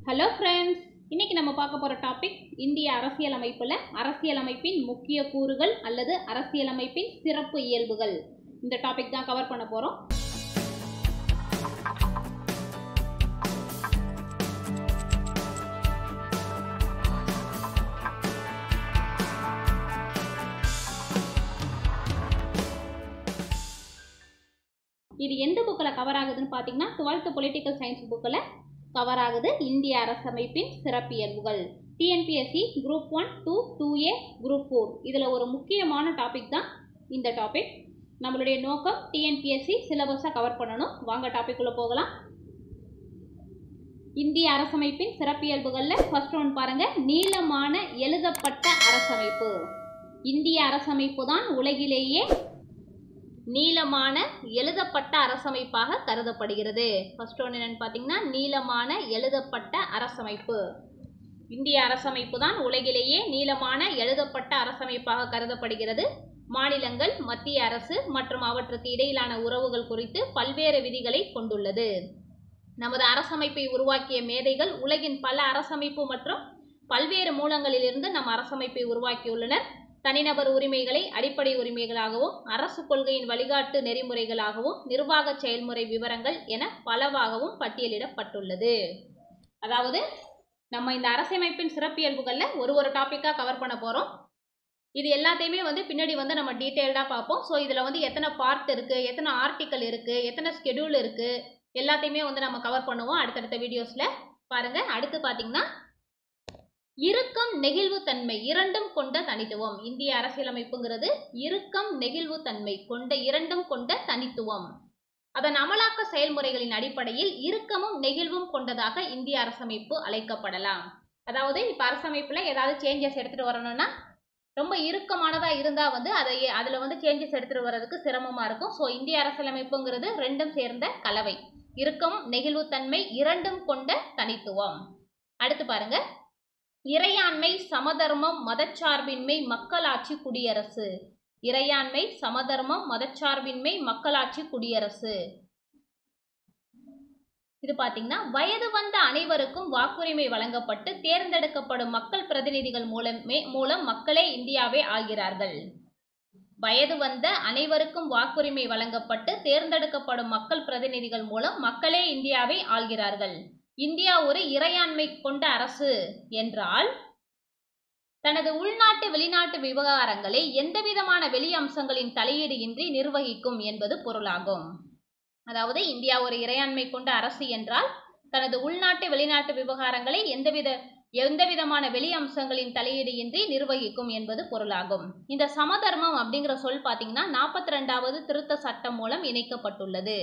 hello friends இன்னைக்கு நம்ம பார்க்க போகிற டாபிக் இந்திய அரசியலமைப்பில் அரசியலமைப்பின் முக்கிய கூறுகள் அல்லது அரசியலமைப்பின் சிறப்பு இயல்புகள் இந்த டாபிக் தான் கவர் பண்ண போகிறோம் இது எந்த புக்கில் கவர் ஆகுதுன்னு பார்த்தீங்கன்னா டுவெல்த்து பொலிட்டிக்கல் சயின்ஸ் புக்கில் கவர் ஆகுது இந்திய அரசமைப்பின் சிறப்பியல்புகள் TNPSC group one two two A group four இதில் ஒரு முக்கியமான டாபிக் தான் இந்த டாபிக் நம்மளுடைய நோக்கம் டிஎன்பிஎஸ்சி சிலபஸை கவர் பண்ணணும் வாங்க டாபிக் உள்ள போகலாம் இந்திய அரசமைப்பின் சிறப்பியல்புகளில் ஃபர்ஸ்ட் ஒன் பாருங்க நீளமான எழுதப்பட்ட அரசமைப்பு இந்திய அரசமைப்பு தான் உலகிலேயே நீளமான எழுதப்பட்ட அரசமைப்பாக கருதப்படுகிறது ஃபர்ஸ்ட் ஒன்று என்னன்னு பார்த்தீங்கன்னா நீளமான எழுதப்பட்ட அரசமைப்பு இந்திய அரசமைப்பு தான் உலகிலேயே நீளமான எழுதப்பட்ட அரசமைப்பாக கருதப்படுகிறது மாநிலங்கள் மத்திய அரசு மற்றும் அவற்றுக்கு இடையிலான உறவுகள் குறித்து பல்வேறு விதிகளை கொண்டுள்ளது நமது அரசமைப்பை உருவாக்கிய மேதைகள் உலகின் பல அரசமைப்பு மற்றும் பல்வேறு மூலங்களிலிருந்து நம் அரசமைப்பை உருவாக்கியுள்ளனர் தனிநபர் உரிமைகளை அடிப்படை உரிமைகளாகவும் அரசு கொள்கையின் வழிகாட்டு நெறிமுறைகளாகவும் நிர்வாக செயல்முறை விவரங்கள் என பலவாகவும் பட்டியலிடப்பட்டுள்ளது அதாவது நம்ம இந்த அரசமைப்பின் சிறப்பியல்புகளில் ஒரு ஒரு டாப்பிக்காக கவர் பண்ண போகிறோம் இது எல்லாத்தையுமே வந்து பின்னாடி வந்து நம்ம டீட்டெயில்டாக பார்ப்போம் ஸோ இதில் வந்து எத்தனை பார்ட் இருக்குது எத்தனை ஆர்டிக்கல் இருக்குது எத்தனை ஸ்கெடியூல் இருக்குது எல்லாத்தையுமே வந்து நம்ம கவர் பண்ணுவோம் அடுத்தடுத்த வீடியோஸில் பாருங்கள் அடுத்து பார்த்தீங்கன்னா இறுக்கம் நெகிழ்வுத்தன்மை இரண்டும் கொண்ட தனித்துவம் இந்திய அரசியலமைப்புங்கிறது இறுக்கம் நெகிழ்வுத்தன்மை கொண்ட இரண்டும் கொண்ட தனித்துவம் அதன் அமலாக்க செயல்முறைகளின் அடிப்படையில் இறுக்கமும் நெகிழ்வும் கொண்டதாக இந்திய அரசமைப்பு அழைக்கப்படலாம் அதாவது இப்போ அரசமைப்பில் ஏதாவது சேஞ்சஸ் எடுத்துகிட்டு வரணும்னா ரொம்ப இறுக்கமானதாக இருந்தால் வந்து அதை அதில் வந்து சேஞ்சஸ் எடுத்துகிட்டு வர்றதுக்கு சிரமமாக இருக்கும் ஸோ இந்திய அரசியலமைப்புங்கிறது ரெண்டும் சேர்ந்த கலவை இறுக்கம் நெகிழ்வுத்தன்மை இரண்டும் கொண்ட தனித்துவம் அடுத்து பாருங்க இறையாண்மை சமதர்மம் மதச்சார்பின்மை மக்களாட்சி குடியரசு இறையாண்மை சமதர்மம் மதச்சார்பின்மை மக்களாட்சி குடியரசு இது பார்த்தீங்கன்னா வயது வந்த அனைவருக்கும் வாக்குரிமை வழங்கப்பட்டு தேர்ந்தெடுக்கப்படும் மக்கள் பிரதிநிதிகள் மூலமே மூலம் மக்களே இந்தியாவை ஆகிறார்கள் வயது வந்த அனைவருக்கும் வாக்குரிமை வழங்கப்பட்டு தேர்ந்தெடுக்கப்படும் மக்கள் பிரதிநிதிகள் மூலம் மக்களே இந்தியாவை ஆள்கிறார்கள் இந்தியா ஒரு இறையாண்மை கொண்ட அரசு என்றால் தனது உள்நாட்டு வெளிநாட்டு விவகாரங்களை எந்தவிதமான வெளி அம்சங்களின் தலையீடு இன்றி நிர்வகிக்கும் என்பது பொருளாகும் அதாவது இந்தியா ஒரு இறையாண்மை கொண்ட அரசு என்றால் தனது உள்நாட்டு வெளிநாட்டு விவகாரங்களை எந்தவித எந்தவிதமான வெளி அம்சங்களின் தலையீடு இன்றி நிர்வகிக்கும் என்பது பொருளாகும் இந்த சமதர்மம் அப்படிங்கிற சொல் பார்த்தீங்கன்னா நாற்பத்தி ரெண்டாவது திருத்த சட்டம் மூலம் இணைக்கப்பட்டுள்ளது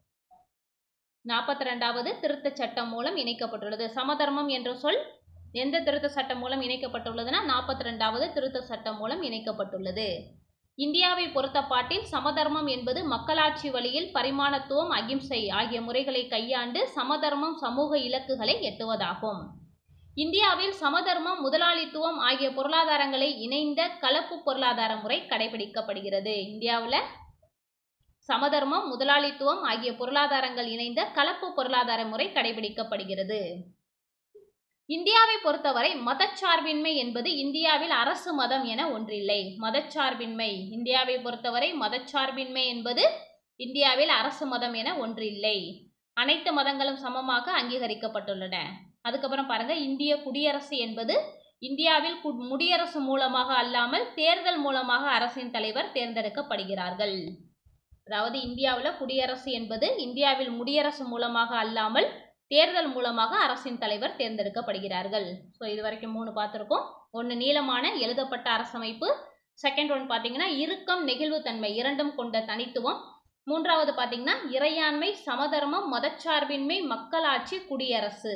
நாற்பத்தி ரெண்டாவது திருத்த சட்டம் மூலம் இணைக்கப்பட்டுள்ளது சமதர்மம் என்ற சொல் எந்த திருத்த சட்டம் மூலம் இணைக்கப்பட்டுள்ளதுன்னா நாற்பத்தி ரெண்டாவது திருத்த சட்டம் மூலம் இணைக்கப்பட்டுள்ளது இந்தியாவை பொறுத்த பாட்டில் சமதர்மம் என்பது மக்களாட்சி வழியில் பரிமாணத்துவம் அகிம்சை ஆகிய முறைகளை கையாண்டு சமதர்மம் சமூக இலக்குகளை எட்டுவதாகும் இந்தியாவில் சமதர்மம் முதலாளித்துவம் ஆகிய பொருளாதாரங்களை இணைந்த கலப்பு பொருளாதார முறை கடைபிடிக்கப்படுகிறது இந்தியாவில் சமதர்மம் முதலாளித்துவம் ஆகிய பொருளாதாரங்கள் இணைந்த கலப்பு பொருளாதார முறை கடைபிடிக்கப்படுகிறது இந்தியாவை பொறுத்தவரை மதச்சார்பின்மை என்பது இந்தியாவில் அரசு மதம் என ஒன்றில்லை மதச்சார்பின்மை இந்தியாவை பொறுத்தவரை மதச்சார்பின்மை என்பது இந்தியாவில் அரசு மதம் என ஒன்றில்லை அனைத்து மதங்களும் சமமாக அங்கீகரிக்கப்பட்டுள்ளன அதுக்கப்புறம் பாருங்க இந்திய குடியரசு என்பது இந்தியாவில் முடியரசு மூலமாக அல்லாமல் தேர்தல் மூலமாக அரசின் தலைவர் தேர்ந்தெடுக்கப்படுகிறார்கள் அதாவது இந்தியாவில் குடியரசு என்பது இந்தியாவில் முடியரசு மூலமாக அல்லாமல் தேர்தல் மூலமாக அரசின் தலைவர் தேர்ந்தெடுக்கப்படுகிறார்கள் ஸோ இது வரைக்கும் மூணு பார்த்துருக்கோம் ஒன்று நீளமான எழுதப்பட்ட அரசமைப்பு செகண்ட் ஒன் பார்த்தீங்கன்னா இறுக்கம் நெகிழ்வுத்தன்மை இரண்டும் கொண்ட தனித்துவம் மூன்றாவது பார்த்தீங்கன்னா இறையாண்மை சமதர்மம் மதச்சார்பின்மை மக்களாட்சி குடியரசு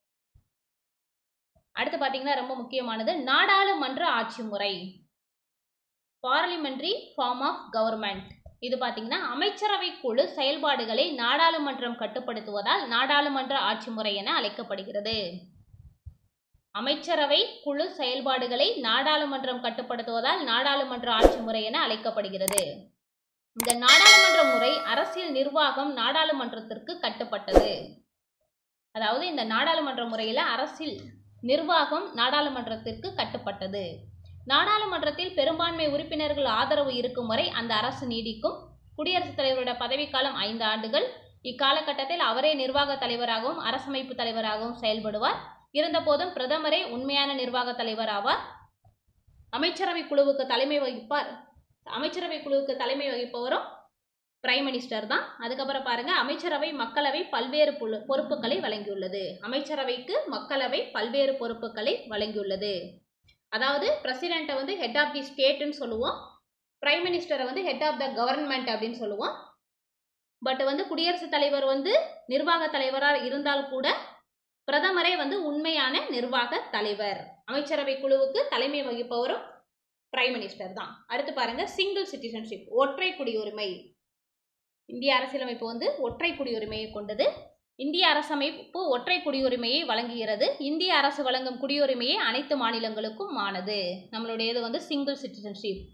அடுத்து பார்த்தீங்கன்னா ரொம்ப முக்கியமானது நாடாளுமன்ற ஆட்சி முறை பார்லிமெண்ட்ரி ஃபார்ம் ஆஃப் கவர்மெண்ட் இது பார்த்தீங்கன்னா அமைச்சரவை குழு செயல்பாடுகளை நாடாளுமன்றம் கட்டுப்படுத்துவதால் நாடாளுமன்ற ஆட்சி முறை என அழைக்கப்படுகிறது அமைச்சரவை குழு செயல்பாடுகளை நாடாளுமன்றம் கட்டுப்படுத்துவதால் நாடாளுமன்ற ஆட்சி முறை என அழைக்கப்படுகிறது இந்த நாடாளுமன்ற முறை அரசியல் நிர்வாகம் நாடாளுமன்றத்திற்கு கட்டுப்பட்டது அதாவது இந்த நாடாளுமன்ற முறையில் அரசில் நிர்வாகம் நாடாளுமன்றத்திற்கு கட்டுப்பட்டது நாடாளுமன்றத்தில் பெரும்பான்மை உறுப்பினர்கள் ஆதரவு இருக்கும் வரை அந்த அரசு நீடிக்கும் குடியரசுத் தலைவரோட பதவிக்காலம் ஐந்து ஆண்டுகள் இக்காலகட்டத்தில் அவரே நிர்வாக தலைவராகவும் அரசமைப்பு தலைவராகவும் செயல்படுவார் இருந்தபோதும் பிரதமரே உண்மையான நிர்வாக தலைவர் ஆவார் அமைச்சரவை குழுவுக்கு தலைமை வகிப்பார் அமைச்சரவை குழுவுக்கு தலைமை வகிப்பவரும் பிரைம் மினிஸ்டர் தான் அதுக்கப்புறம் பாருங்க அமைச்சரவை மக்களவை பல்வேறு புழு பொறுப்புகளை வழங்கியுள்ளது அமைச்சரவைக்கு மக்களவை பல்வேறு பொறுப்புகளை வழங்கியுள்ளது அதாவது பிரசிடெண்ட்டை வந்து ஹெட் ஆஃப் தி ஸ்டேட்டுன்னு சொல்லுவோம் பிரைம் மினிஸ்டரை வந்து ஹெட் ஆஃப் த கவர்மெண்ட் அப்படின்னு சொல்லுவோம் பட் வந்து குடியரசுத் தலைவர் வந்து நிர்வாக தலைவராக இருந்தால் கூட பிரதமரே வந்து உண்மையான நிர்வாக தலைவர் அமைச்சரவை குழுவுக்கு தலைமை வகிப்பவரும் பிரைம் மினிஸ்டர் தான் அடுத்து பாருங்க சிங்கிள் சிட்டிசன்ஷிப் ஒற்றை குடியுரிமை இந்திய அரசியலமைப்பு வந்து ஒற்றை குடியுரிமையை கொண்டது இந்திய அரசமைப்பு ஒற்றை குடியுரிமையை வழங்குகிறது இந்திய அரசு வழங்கும் குடியுரிமையை அனைத்து மாநிலங்களுக்கும் ஆனது நம்மளுடைய இது வந்து சிங்கிள் சிட்டிசன்ஷிப்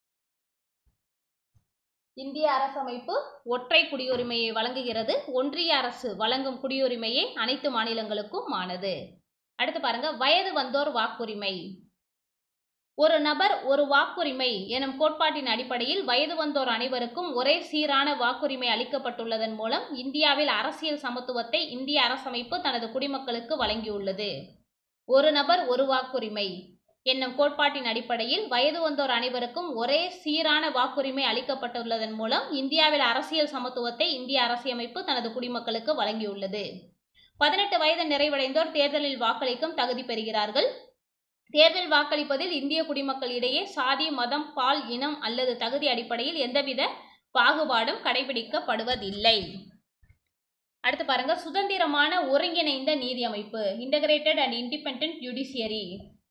இந்திய அரசமைப்பு ஒற்றை குடியுரிமையை வழங்குகிறது ஒன்றிய அரசு வழங்கும் குடியுரிமையை அனைத்து மாநிலங்களுக்கும் ஆனது அடுத்து பாருங்க வயது வந்தோர் வாக்குரிமை ஒரு நபர் ஒரு வாக்குரிமை எனும் கோட்பாட்டின் அடிப்படையில் வயது வந்தோர் அனைவருக்கும் ஒரே சீரான வாக்குரிமை அளிக்கப்பட்டுள்ளதன் மூலம் இந்தியாவில் அரசியல் சமத்துவத்தை இந்திய அரசமைப்பு தனது குடிமக்களுக்கு வழங்கியுள்ளது ஒரு நபர் ஒரு வாக்குரிமை என்னும் கோட்பாட்டின் அடிப்படையில் வயது வந்தோர் அனைவருக்கும் ஒரே சீரான வாக்குரிமை அளிக்கப்பட்டுள்ளதன் மூலம் இந்தியாவில் அரசியல் சமத்துவத்தை இந்திய அரசியமைப்பு தனது குடிமக்களுக்கு வழங்கியுள்ளது பதினெட்டு வயது நிறைவடைந்தோர் தேர்தலில் வாக்களிக்கும் தகுதி பெறுகிறார்கள் தேர்தல் வாக்களிப்பதில் இந்திய குடிமக்களிடையே சாதி மதம் பால் இனம் அல்லது தகுதி அடிப்படையில் எந்தவித பாகுபாடும் கடைபிடிக்கப்படுவதில்லை அடுத்து பாருங்க சுதந்திரமான ஒருங்கிணைந்த நீதி அமைப்பு இன்டகிரேட்டட் அண்ட் இண்டிபெண்ட் ஜுடிஷியரி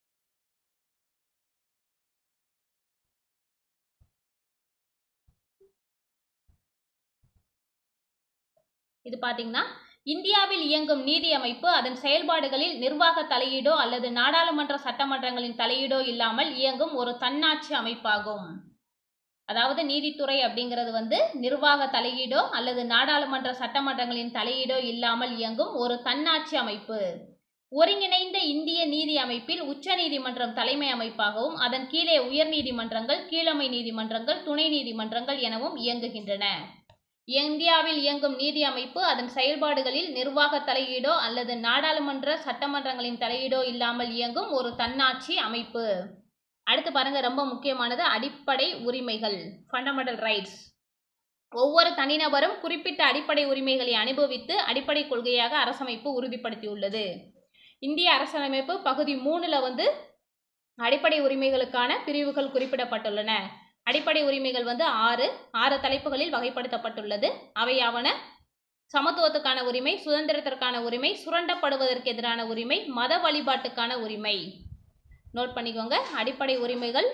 இது பார்த்தீங்கன்னா இந்தியாவில் இயங்கும் நீதி அமைப்பு அதன் செயல்பாடுகளில் நிர்வாக தலையீடோ அல்லது நாடாளுமன்ற சட்டமன்றங்களின் தலையீடோ இல்லாமல் இயங்கும் ஒரு தன்னாட்சி அமைப்பாகும் அதாவது நீதித்துறை அப்படிங்கிறது வந்து நிர்வாக தலையீடோ அல்லது நாடாளுமன்ற சட்டமன்றங்களின் தலையீடோ இல்லாமல் இயங்கும் ஒரு தன்னாட்சி அமைப்பு ஒருங்கிணைந்த இந்திய நீதி அமைப்பில் உச்ச நீதிமன்றம் தலைமை அமைப்பாகவும் அதன் கீழே உயர் நீதிமன்றங்கள் கீழமை நீதிமன்றங்கள் துணை நீதிமன்றங்கள் எனவும் இயங்குகின்றன இந்தியாவில் இயங்கும் நீதி அமைப்பு அதன் செயல்பாடுகளில் நிர்வாக தலையீடோ அல்லது நாடாளுமன்ற சட்டமன்றங்களின் தலையீடோ இல்லாமல் இயங்கும் ஒரு தன்னாட்சி அமைப்பு அடுத்து பாருங்க ரொம்ப முக்கியமானது அடிப்படை உரிமைகள் ஃபண்டமெண்டல் ரைட்ஸ் ஒவ்வொரு தனிநபரும் குறிப்பிட்ட அடிப்படை உரிமைகளை அனுபவித்து அடிப்படை கொள்கையாக அரசமைப்பு உறுதிப்படுத்தியுள்ளது இந்திய அரசியலமைப்பு பகுதி மூணுல வந்து அடிப்படை உரிமைகளுக்கான பிரிவுகள் குறிப்பிடப்பட்டுள்ளன அடிப்படை உரிமைகள் வந்து ஆறு ஆறு தலைப்புகளில் வகைப்படுத்தப்பட்டுள்ளது அவையாவன சமத்துவத்துக்கான உரிமை சுதந்திரத்திற்கான உரிமை சுரண்டப்படுவதற்கு எதிரான உரிமை மத வழிபாட்டுக்கான உரிமை நோட் பண்ணிக்கோங்க அடிப்படை உரிமைகள்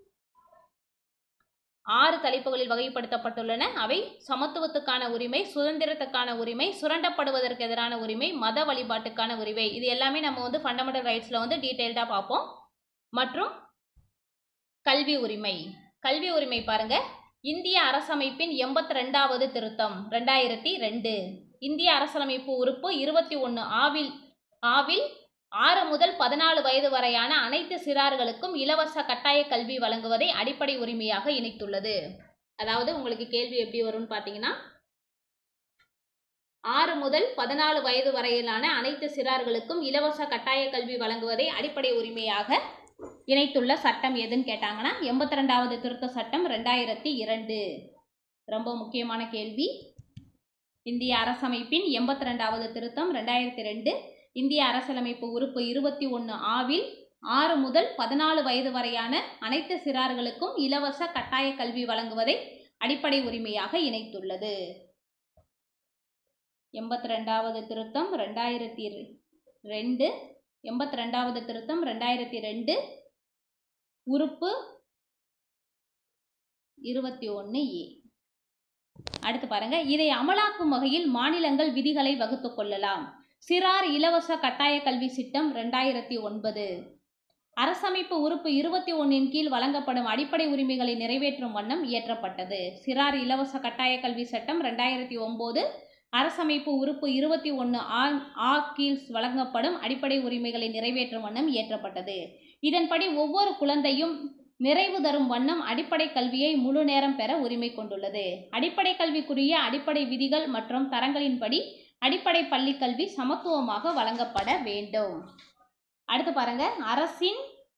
ஆறு தலைப்புகளில் வகைப்படுத்தப்பட்டுள்ளன அவை சமத்துவத்துக்கான உரிமை சுதந்திரத்துக்கான உரிமை சுரண்டப்படுவதற்கு எதிரான உரிமை மத வழிபாட்டுக்கான உரிமை இது எல்லாமே நம்ம வந்து ஃபண்டமெண்டல் ரைட்ஸில் வந்து டீட்டெயில்டாக பார்ப்போம் மற்றும் கல்வி உரிமை கல்வி உரிமை பாருங்க இந்திய அரசமைப்பின் எண்பத்தி ரெண்டாவது திருத்தம் ரெண்டாயிரத்தி ரெண்டு இந்திய அரசியலமைப்பு உறுப்பு இருபத்தி ஒன்று ஆவில் ஆவில் ஆறு முதல் பதினாலு வயது வரையான அனைத்து சிறார்களுக்கும் இலவச கட்டாய கல்வி வழங்குவதை அடிப்படை உரிமையாக இணைத்துள்ளது அதாவது உங்களுக்கு கேள்வி எப்படி வரும்னு பார்த்தீங்கன்னா ஆறு முதல் பதினாலு வயது வரையிலான அனைத்து சிறார்களுக்கும் இலவச கட்டாய கல்வி வழங்குவதை அடிப்படை உரிமையாக இணைத்துள்ள சட்டம் எதுன்னு கேட்டாங்கன்னா எண்பத்தி ரெண்டாவது திருத்த சட்டம் ரெண்டாயிரத்தி இரண்டு ரொம்ப முக்கியமான கேள்வி இந்திய அரசமைப்பின் எண்பத்தி ரெண்டாவது திருத்தம் ரெண்டாயிரத்தி ரெண்டு இந்திய அரசியலமைப்பு உறுப்பு இருபத்தி ஒன்று ஆவில் ஆறு முதல் பதினாலு வயது வரையான அனைத்து சிறார்களுக்கும் இலவச கட்டாய கல்வி வழங்குவதை அடிப்படை உரிமையாக இணைத்துள்ளது எண்பத்தி ரெண்டாவது திருத்தம் ரெண்டாயிரத்தி ரெண்டு எண்பத்தி ரெண்டாவது திருத்தம் ரெண்டாயிரத்தி ரெண்டு உறுப்பு இருபத்தி ஒன்று ஏ அடுத்து பாருங்க இதை அமலாக்கும் வகையில் மாநிலங்கள் விதிகளை வகுத்து கொள்ளலாம் சிறார் இலவச கட்டாய கல்வி திட்டம் ரெண்டாயிரத்தி ஒன்பது அரசமைப்பு உறுப்பு இருபத்தி ஒன்றின் கீழ் வழங்கப்படும் அடிப்படை உரிமைகளை நிறைவேற்றும் வண்ணம் இயற்றப்பட்டது சிறார் இலவச கட்டாய கல்வி சட்டம் ரெண்டாயிரத்தி ஒன்பது அரசமைப்பு உறுப்பு இருபத்தி ஒன்று ஆ ஆ கீழ்ஸ் வழங்கப்படும் அடிப்படை உரிமைகளை நிறைவேற்றும் வண்ணம் இயற்றப்பட்டது இதன்படி ஒவ்வொரு குழந்தையும் நிறைவு தரும் வண்ணம் அடிப்படை கல்வியை முழு நேரம் பெற உரிமை கொண்டுள்ளது அடிப்படை கல்விக்குரிய அடிப்படை விதிகள் மற்றும் தரங்களின்படி அடிப்படை பள்ளி கல்வி சமத்துவமாக வழங்கப்பட வேண்டும் அடுத்து பாருங்க அரசின்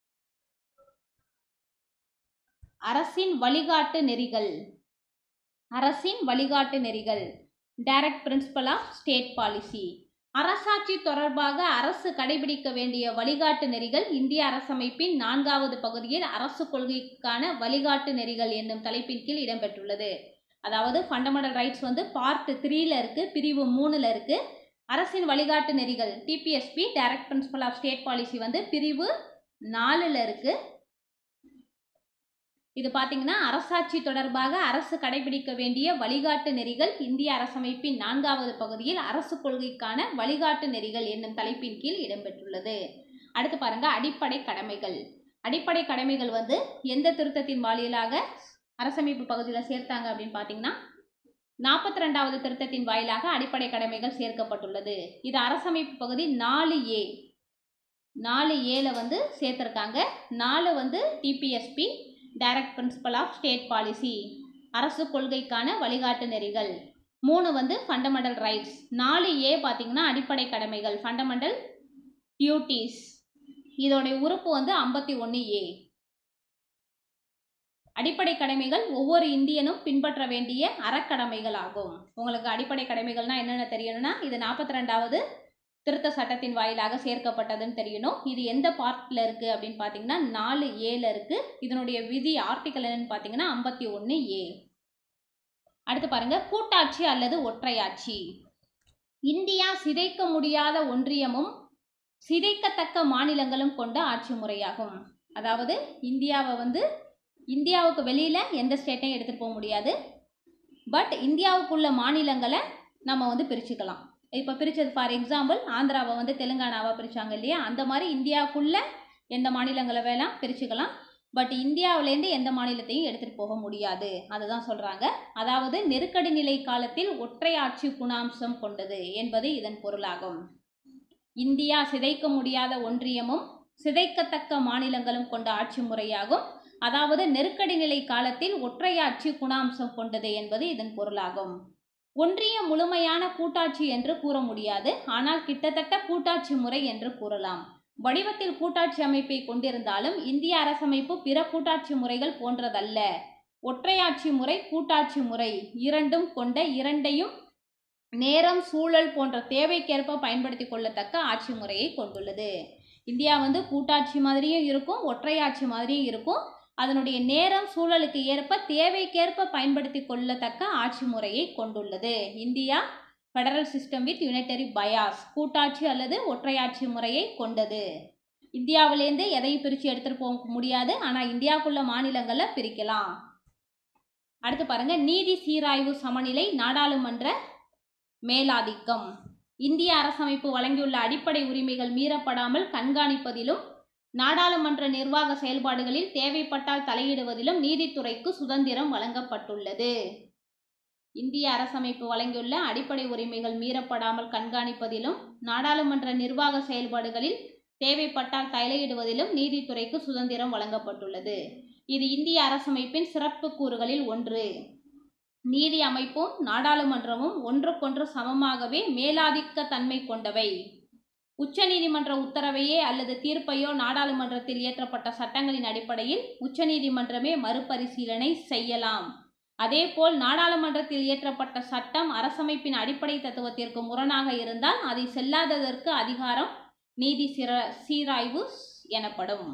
அரசின் வழிகாட்டு நெறிகள் அரசின் வழிகாட்டு நெறிகள் direct principle of state policy அரசாட்சி தொடர்பாக அரசு கடைபிடிக்க வேண்டிய வழிகாட்டு நெறிகள் இந்திய அரசமைப்பின் நான்காவது பகுதியில் அரசு கொள்கைக்கான வழிகாட்டு நெறிகள் என்னும் தலைப்பின் கீழ் இடம்பெற்றுள்ளது அதாவது ஃபண்டமெண்டல் ரைட்ஸ் வந்து பார்ட் த்ரீல இருக்கு பிரிவு மூணுல இருக்கு அரசின் வழிகாட்டு நெறிகள் DPSP direct principle of state policy வந்து பிரிவு நாலுல இருக்கு இது பார்த்தீங்கன்னா அரசாட்சி தொடர்பாக அரசு கடைபிடிக்க வேண்டிய வழிகாட்டு நெறிகள் இந்திய அரசமைப்பின் நான்காவது பகுதியில் அரசு கொள்கைக்கான வழிகாட்டு நெறிகள் என்னும் தலைப்பின் கீழ் இடம்பெற்றுள்ளது அடுத்து பாருங்க அடிப்படை கடமைகள் அடிப்படை கடமைகள் வந்து எந்த திருத்தத்தின் வாயிலாக அரசமைப்பு பகுதியில் சேர்த்தாங்க அப்படின்னு பார்த்தீங்கன்னா நாற்பத்தி ரெண்டாவது திருத்தத்தின் வாயிலாக அடிப்படை கடமைகள் சேர்க்கப்பட்டுள்ளது இது அரசமைப்பு பகுதி நாலு ஏ நாலு ஏல வந்து சேர்த்துருக்காங்க நாலு வந்து DPSP direct principle of state policy அரசு கொள்கைக்கான வழிகாட்டு நெறிகள் மூணு வந்து ஃபண்டமெண்டல் ரைட்ஸ் நாலு ஏ பார்த்தீங்கன்னா அடிப்படை கடமைகள் ஃபண்டமெண்டல் டியூட்டிஸ் இதோடைய உறுப்பு வந்து ஐம்பத்தி ஒன்று ஏ அடிப்படை கடமைகள் ஒவ்வொரு இந்தியனும் பின்பற்ற வேண்டிய அறக்கடமைகள் ஆகும் உங்களுக்கு அடிப்படை கடமைகள்னா என்னென்ன தெரியணும்னா இது நாற்பத்தி ரெண்டாவது திருத்த சட்டத்தின் வாயிலாக சேர்க்கப்பட்டதுன்னு தெரியணும் இது எந்த பார்ட்டில் இருக்குது அப்படின்னு பார்த்தீங்கன்னா நாலு ஏல இருக்குது இதனுடைய விதி ஆர்டிக்கல் என்னன்னு பார்த்தீங்கன்னா ஐம்பத்தி ஒன்று ஏ அடுத்து பாருங்க கூட்டாட்சி அல்லது ஒற்றையாட்சி இந்தியா சிதைக்க முடியாத ஒன்றியமும் சிதைக்கத்தக்க மாநிலங்களும் கொண்ட ஆட்சி முறையாகும் அதாவது இந்தியாவை வந்து இந்தியாவுக்கு வெளியில் எந்த ஸ்டேட்டையும் எடுத்துகிட்டு போக முடியாது பட் இந்தியாவுக்குள்ள மாநிலங்களை நம்ம வந்து பிரிச்சுக்கலாம் இப்போ பிரித்தது ஃபார் எக்ஸாம்பிள் ஆந்திராவை வந்து தெலுங்கானாவாக பிரித்தாங்க இல்லையா அந்த மாதிரி இந்தியாவுக்குள்ள எந்த மாநிலங்களை வேணால் பிரிச்சுக்கலாம் பட் இந்தியாவிலேருந்து எந்த மாநிலத்தையும் எடுத்துகிட்டு போக முடியாது அதுதான் சொல்கிறாங்க அதாவது நெருக்கடி நிலை காலத்தில் ஒற்றை ஆட்சி குணாம்சம் கொண்டது என்பது இதன் பொருளாகும் இந்தியா சிதைக்க முடியாத ஒன்றியமும் சிதைக்கத்தக்க மாநிலங்களும் கொண்ட ஆட்சி முறையாகும் அதாவது நெருக்கடி நிலை காலத்தில் ஒற்றையாட்சி குணாம்சம் கொண்டது என்பது இதன் பொருளாகும் ஒன்றிய முழுமையான கூட்டாட்சி என்று கூற முடியாது ஆனால் கிட்டத்தட்ட கூட்டாட்சி முறை என்று கூறலாம் வடிவத்தில் கூட்டாட்சி அமைப்பை கொண்டிருந்தாலும் இந்திய அரசமைப்பு பிற கூட்டாட்சி முறைகள் போன்றதல்ல ஒற்றையாட்சி முறை கூட்டாட்சி முறை இரண்டும் கொண்ட இரண்டையும் நேரம் சூழல் போன்ற தேவைக்கேற்ப பயன்படுத்தி கொள்ளத்தக்க ஆட்சி முறையை கொண்டுள்ளது இந்தியா வந்து கூட்டாட்சி மாதிரியும் இருக்கும் ஒற்றையாட்சி மாதிரியும் இருக்கும் அதனுடைய நேரம் சூழலுக்கு ஏற்ப தேவைக்கேற்ப பயன்படுத்தி கொள்ளத்தக்க ஆட்சி முறையை கொண்டுள்ளது India federal system with unitary bias கூட்டாட்சி அல்லது ஒற்றையாட்சி முறையை கொண்டது இந்தியாவிலேருந்து எதையும் பிரித்து எடுத்துகிட்டு போக முடியாது ஆனால் இந்தியாவுக்குள்ள மாநிலங்களில் பிரிக்கலாம் அடுத்து பாருங்க நீதி சீராய்வு சமநிலை நாடாளுமன்ற மேலாதிக்கம் இந்திய அரசமைப்பு வழங்கியுள்ள அடிப்படை உரிமைகள் மீறப்படாமல் கண்காணிப்பதிலும் நாடாளுமன்ற நிர்வாக செயல்பாடுகளில் தேவைப்பட்டால் தலையிடுவதிலும் நீதித்துறைக்கு சுதந்திரம் வழங்கப்பட்டுள்ளது இந்திய அரசமைப்பு வழங்கியுள்ள அடிப்படை உரிமைகள் மீறப்படாமல் கண்காணிப்பதிலும் நாடாளுமன்ற நிர்வாக செயல்பாடுகளில் தேவைப்பட்டால் தலையிடுவதிலும் நீதித்துறைக்கு சுதந்திரம் வழங்கப்பட்டுள்ளது இது இந்திய அரசமைப்பின் சிறப்பு கூறுகளில் ஒன்று நீதி அமைப்பும் நாடாளுமன்றமும் ஒன்றுக்கொன்று சமமாகவே மேலாதிக்க தன்மை கொண்டவை உச்சநீதிமன்ற உத்தரவையே அல்லது தீர்ப்பையோ நாடாளுமன்றத்தில் இயற்றப்பட்ட சட்டங்களின் அடிப்படையில் உச்சநீதிமன்றமே மறுபரிசீலனை செய்யலாம் அதேபோல் நாடாளுமன்றத்தில் இயற்றப்பட்ட சட்டம் அரசமைப்பின் அடிப்படை தத்துவத்திற்கு முரணாக இருந்தால் அதை செல்லாததற்கு அதிகாரம் நீதி சிற சீராய்வு எனப்படும்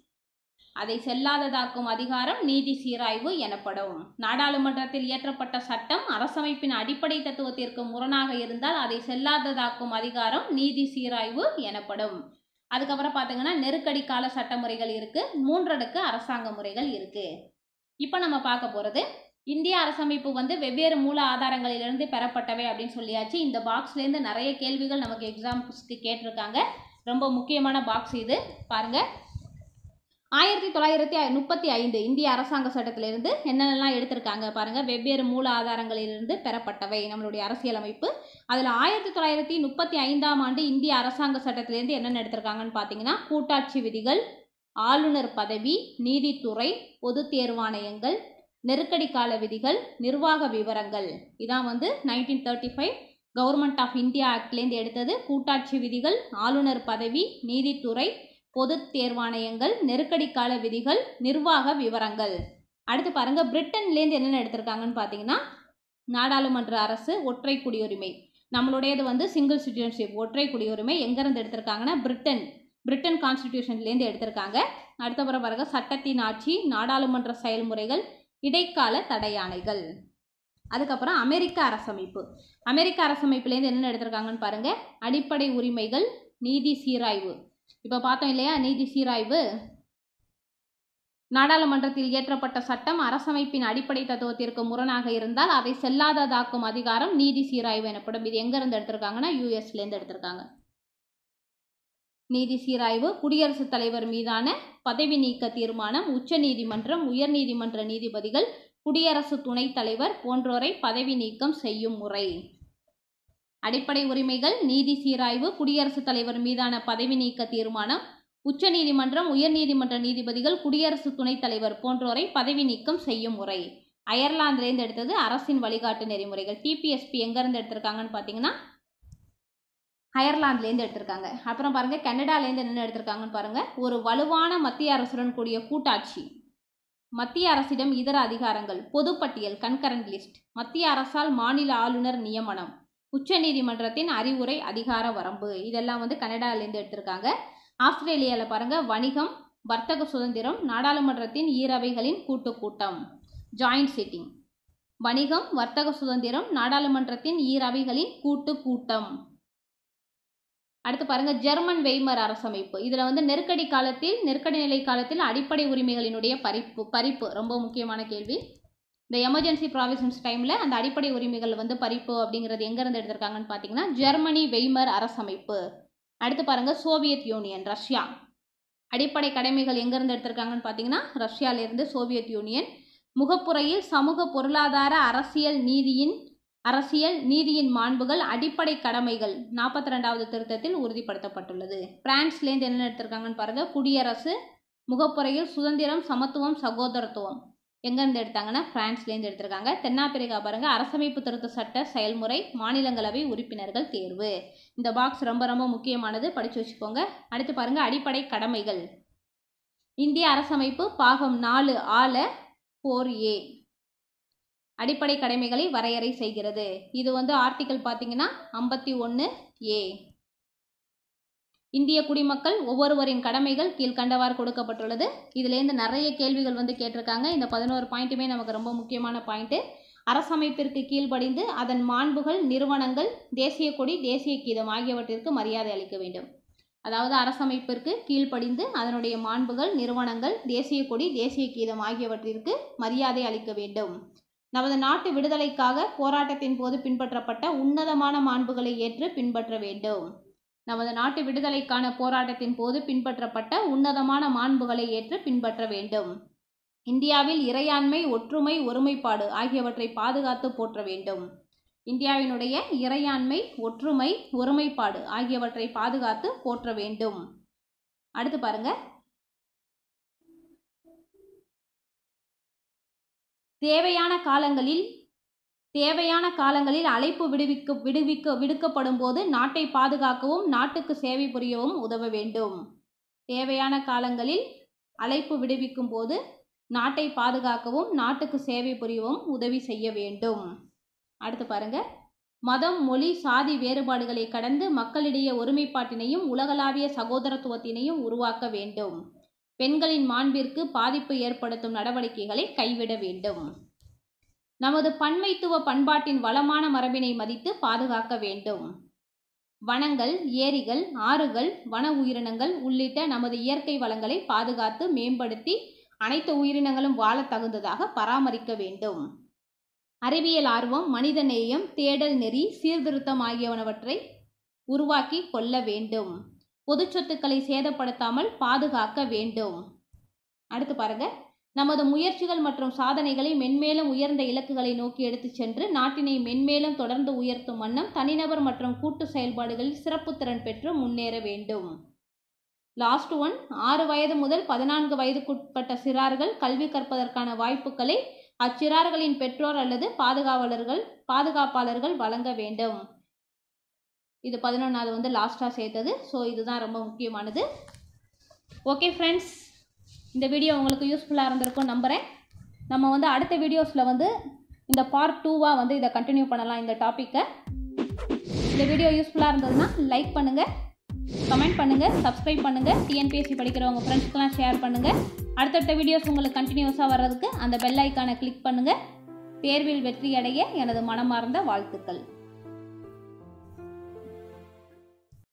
அதை செல்லாததாக்கும் அதிகாரம் நீதி சீராய்வு எனப்படும் நாடாளுமன்றத்தில் இயற்றப்பட்ட சட்டம் அரசமைப்பின் அடிப்படை தத்துவத்திற்கு முரணாக இருந்தால் அதை செல்லாததாக்கும் அதிகாரம் நீதி சீராய்வு எனப்படும் அதுக்கப்புறம் பார்த்தீங்கன்னா நெருக்கடி கால சட்டமுறைகள் இருக்கு மூன்றடுக்கு அரசாங்க முறைகள் இருக்கு இப்போ நம்ம பார்க்க போகிறது இந்திய அரசமைப்பு வந்து வெவ்வேறு மூல ஆதாரங்களிலிருந்து பெறப்பட்டவை அப்படின்னு சொல்லியாச்சு இந்த பாக்ஸ்லேருந்து நிறைய கேள்விகள் நமக்கு எக்ஸாம்ஸ்க்கு கேட்டிருக்காங்க ரொம்ப முக்கியமான பாக்ஸ் இது பாருங்க ஆயிரத்தி தொள்ளாயிரத்தி முப்பத்தி ஐந்து இந்திய அரசாங்க சட்டத்திலிருந்து என்னென்னலாம் எடுத்திருக்காங்க பாருங்கள் வெவ்வேறு மூல ஆதாரங்களிலிருந்து பெறப்பட்டவை நம்மளுடைய அரசியலமைப்பு அதில் ஆயிரத்தி தொள்ளாயிரத்தி முப்பத்தி ஐந்தாம் ஆண்டு இந்திய அரசாங்க சட்டத்திலேருந்து என்னென்ன எடுத்திருக்காங்கன்னு பார்த்தீங்கன்னா கூட்டாட்சி விதிகள் ஆளுநர் பதவி நீதித்துறை பொது தேர்வாணையங்கள் நெருக்கடி கால விதிகள் நிர்வாக விவரங்கள் இதான் வந்து nineteen thirty five government of India ஆக்ட்லேருந்து எடுத்தது கூட்டாட்சி விதிகள் ஆளுநர் பதவி நீதித்துறை பொது தேர்வாணையங்கள் நெருக்கடி கால விதிகள் நிர்வாக விவரங்கள் அடுத்து பாருங்க பிரிட்டன்லேருந்து என்னென்ன எடுத்திருக்காங்கன்னு பார்த்தீங்கன்னா நாடாளுமன்ற அரசு ஒற்றை குடியுரிமை நம்மளுடையது வந்து சிங்கிள் சிட்டிசன்ஷிப் ஒற்றை குடியுரிமை எங்கேருந்து எடுத்திருக்காங்கன்னா பிரிட்டன் பிரிட்டன் கான்ஸ்டிடியூஷன்லேருந்து எடுத்திருக்காங்க அடுத்தப்புறம் பாருங்க சட்டத்தின் ஆட்சி நாடாளுமன்ற செயல்முறைகள் இடைக்கால தடையாணைகள் அதுக்கப்புறம் அமெரிக்க அரசமைப்பு அமெரிக்க அரசமைப்புலேருந்து என்னென்ன எடுத்திருக்காங்கன்னு பாருங்க அடிப்படை உரிமைகள் நீதி சீராய்வு இப்போ பார்த்தோம் இல்லையா நீதி சீராய்வு நாடாளுமன்றத்தில் இயற்றப்பட்ட சட்டம் அரசமைப்பின் அடிப்படை தத்துவத்திற்கு முரணாக இருந்தால் அதை செல்லாததாக்கும் அதிகாரம் நீதி சீராய்வு எனப்படும் இது எங்கேருந்து எடுத்திருக்காங்கன்னா யூஎஸ்லேருந்து எடுத்திருக்காங்க நீதி சீராய்வு குடியரசுத் தலைவர் மீதான பதவி நீக்க தீர்மானம் உச்ச நீதிமன்றம் உயர்நீதிமன்ற நீதிபதிகள் குடியரசு துணைத் தலைவர் போன்றோரை பதவி நீக்கம் செய்யும் முறை அடிப்படை உரிமைகள் நீதி சீராய்வு குடியரசுத் தலைவர் மீதான பதவி நீக்க தீர்மானம் உச்ச நீதிமன்றம் உயர்நீதிமன்ற நீதிபதிகள் குடியரசு துணைத் தலைவர் போன்றோரை பதவி நீக்கம் செய்யும் முறை அயர்லாந்துலேருந்து எடுத்தது அரசின் வழிகாட்டு நெறிமுறைகள் டிபிஎஸ்பி எங்கேருந்து எடுத்திருக்காங்கன்னு பார்த்தீங்கன்னா அயர்லாந்துலேருந்து எடுத்திருக்காங்க அப்புறம் பாருங்கள் கனடாலேருந்து என்னென்ன எடுத்திருக்காங்கன்னு பாருங்கள் ஒரு வலுவான மத்திய அரசுடன் கூடிய கூட்டாட்சி மத்திய அரசிடம் இதர அதிகாரங்கள் பொதுப்பட்டியல் கன்கரண்ட் லிஸ்ட் மத்திய அரசால் மாநில ஆளுநர் நியமனம் உச்சநீதிமன்றத்தின் அறிவுரை அதிகார வரம்பு இதெல்லாம் வந்து கனடாலேருந்து எடுத்திருக்காங்க ஆஸ்திரேலியாவில் பாருங்கள் வணிகம் வர்த்தக சுதந்திரம் நாடாளுமன்றத்தின் ஈரவைகளின் கூட்டுக் கூட்டம் ஜாயிண்ட் சிட்டிங் வணிகம் வர்த்தக சுதந்திரம் நாடாளுமன்றத்தின் ஈரவைகளின் கூட்டு கூட்டம் அடுத்து பாருங்க ஜெர்மன் வெய்மர் அரசமைப்பு இதில் வந்து நெருக்கடி காலத்தில் நெருக்கடி நிலை காலத்தில் அடிப்படை உரிமைகளினுடைய பறிப்பு பறிப்பு ரொம்ப முக்கியமான கேள்வி இந்த எமர்ஜென்சி ப்ராவிஷன்ஸ் டைமில் அந்த அடிப்படை உரிமைகள் வந்து பறிப்பு அப்படிங்கிறது எங்கேருந்து எடுத்திருக்காங்கன்னு பார்த்தீங்கன்னா ஜெர்மனி வெய்மர் அரசமைப்பு அடுத்து பாருங்க சோவியத் யூனியன் ரஷ்யா அடிப்படை கடமைகள் எங்கேருந்து எடுத்திருக்காங்கன்னு பார்த்தீங்கன்னா ரஷ்யாவிலிருந்து சோவியத் யூனியன் முகப்புறையில் சமூக பொருளாதார அரசியல் நீதியின் அரசியல் நீதியின் மாண்புகள் அடிப்படை கடமைகள் நாற்பத்தி ரெண்டாவது திருத்தத்தில் உறுதிப்படுத்தப்பட்டுள்ளது பிரான்ஸ்லேருந்து என்ன எடுத்திருக்காங்கன்னு பாருங்க குடியரசு முகப்புறையில் சுதந்திரம் சமத்துவம் சகோதரத்துவம் எங்கேருந்து எடுத்தாங்கன்னா பிரான்ஸ்லேருந்து எடுத்திருக்காங்க தென்னாப்பிரிக்கா பாருங்க அரசமைப்பு திருத்த சட்ட செயல்முறை மாநிலங்களவை உறுப்பினர்கள் தேர்வு இந்த பாக்ஸ் ரொம்ப ரொம்ப முக்கியமானது படித்து வச்சுக்கோங்க அடுத்து பாருங்க அடிப்படை கடமைகள் இந்திய அரசமைப்பு பாகம் நாலு ஆல ஃபோர் ஏ அடிப்படை கடமைகளை வரையறை செய்கிறது இது வந்து ஆர்டிக்கல் பார்த்தீங்கன்னா ஐம்பத்தி ஒன்று ஏ இந்திய குடிமக்கள் ஒவ்வொருவரின் கடமைகள் கீழ்கண்டவாறு கொடுக்கப்பட்டுள்ளது இதுலேருந்து நிறைய கேள்விகள் வந்து கேட்டிருக்காங்க இந்த பதினோரு பாயிண்ட்டுமே நமக்கு ரொம்ப முக்கியமான பாயிண்ட்டு அரசமைப்பிற்கு கீழ்ப்படிந்து அதன் மாண்புகள் நிறுவனங்கள் தேசிய கொடி தேசிய கீதம் ஆகியவற்றிற்கு மரியாதை அளிக்க வேண்டும் அதாவது அரசமைப்பிற்கு கீழ்ப்படிந்து அதனுடைய மாண்புகள் நிறுவனங்கள் தேசிய கொடி தேசிய கீதம் ஆகியவற்றிற்கு மரியாதை அளிக்க வேண்டும் நமது நாட்டு விடுதலைக்காக போராட்டத்தின் போது பின்பற்றப்பட்ட உன்னதமான மாண்புகளை ஏற்று பின்பற்ற வேண்டும் நமது நாட்டு விடுதலைக்கான போராட்டத்தின் போது பின்பற்றப்பட்ட உன்னதமான மாண்புகளை ஏற்று பின்பற்ற வேண்டும் இந்தியாவில் இறையாண்மை ஒற்றுமை ஒருமைப்பாடு ஆகியவற்றை பாதுகாத்து போற்ற வேண்டும் இந்தியாவினுடைய இறையாண்மை ஒற்றுமை ஒருமைப்பாடு ஆகியவற்றை பாதுகாத்து போற்ற வேண்டும் அடுத்து பாருங்க தேவையான காலங்களில் தேவையான காலங்களில் அழைப்பு விடுவிக்க விடுவிக்க விடுக்கப்படும் போது நாட்டை பாதுகாக்கவும் நாட்டுக்கு சேவை புரியவும் உதவ வேண்டும் தேவையான காலங்களில் அழைப்பு விடுவிக்கும் போது நாட்டை பாதுகாக்கவும் நாட்டுக்கு சேவை புரியவும் உதவி செய்ய வேண்டும் அடுத்து பாருங்க மதம் மொழி சாதி வேறுபாடுகளை கடந்து மக்களிடையே ஒருமைப்பாட்டினையும் உலகளாவிய சகோதரத்துவத்தினையும் உருவாக்க வேண்டும் பெண்களின் மாண்பிற்கு பாதிப்பு ஏற்படுத்தும் நடவடிக்கைகளை கைவிட வேண்டும் நமது பன்மைத்துவ பண்பாட்டின் வளமான மரபினை மதித்து பாதுகாக்க வேண்டும் வனங்கள் ஏரிகள் ஆறுகள் வன உயிரினங்கள் உள்ளிட்ட நமது இயற்கை வளங்களை பாதுகாத்து மேம்படுத்தி அனைத்து உயிரினங்களும் வாழ தகுந்ததாக பராமரிக்க வேண்டும் அறிவியல் ஆர்வம் மனித நேயம் தேடல் நெறி சீர்திருத்தம் ஆகியவனவற்றை உருவாக்கி கொள்ள வேண்டும் பொது சொத்துக்களை சேதப்படுத்தாமல் பாதுகாக்க வேண்டும் அடுத்து பாருங்க நமது முயற்சிகள் மற்றும் சாதனைகளை மென்மேலும் உயர்ந்த இலக்குகளை நோக்கி எடுத்துச் சென்று நாட்டினை மென்மேலும் தொடர்ந்து உயர்த்தும் வண்ணம் தனிநபர் மற்றும் கூட்டு செயல்பாடுகளில் சிறப்பு திறன் பெற்று முன்னேற வேண்டும் லாஸ்ட் ஒன் ஆறு வயது முதல் பதினான்கு வயதுக்குட்பட்ட சிறார்கள் கல்வி கற்பதற்கான வாய்ப்புகளை அச்சிறார்களின் பெற்றோர் அல்லது பாதுகாவலர்கள் பாதுகாப்பாளர்கள் வழங்க வேண்டும் இது பதினொன்றாவது வந்து லாஸ்ட்டாக சேர்த்தது ஸோ இதுதான் ரொம்ப முக்கியமானது ஓகே ஃப்ரெண்ட்ஸ் இந்த வீடியோ உங்களுக்கு யூஸ்ஃபுல்லாக இருந்திருக்கும் நம்புகிறேன் நம்ம வந்து அடுத்த வீடியோஸில் வந்து இந்த பார்ட் டூவாக வந்து இதை கண்டினியூ பண்ணலாம் இந்த டாப்பிக்கை இந்த வீடியோ யூஸ்ஃபுல்லாக இருந்ததுன்னா லைக் பண்ணுங்கள் கமெண்ட் பண்ணுங்கள் சப்ஸ்கிரைப் பண்ணுங்கள் டிஎன்பிஎஸ்சி படிக்கிறவங்க ஃப்ரெண்ட்ஸ்க்கெலாம் ஷேர் பண்ணுங்கள் அடுத்தடுத்த வீடியோஸ் உங்களுக்கு கண்டினியூஸாக வர்றதுக்கு அந்த பெல் ஐக்கானை கிளிக் பண்ணுங்கள் தேர்வில் வெற்றி அடைய எனது மனமார்ந்த வாழ்த்துக்கள்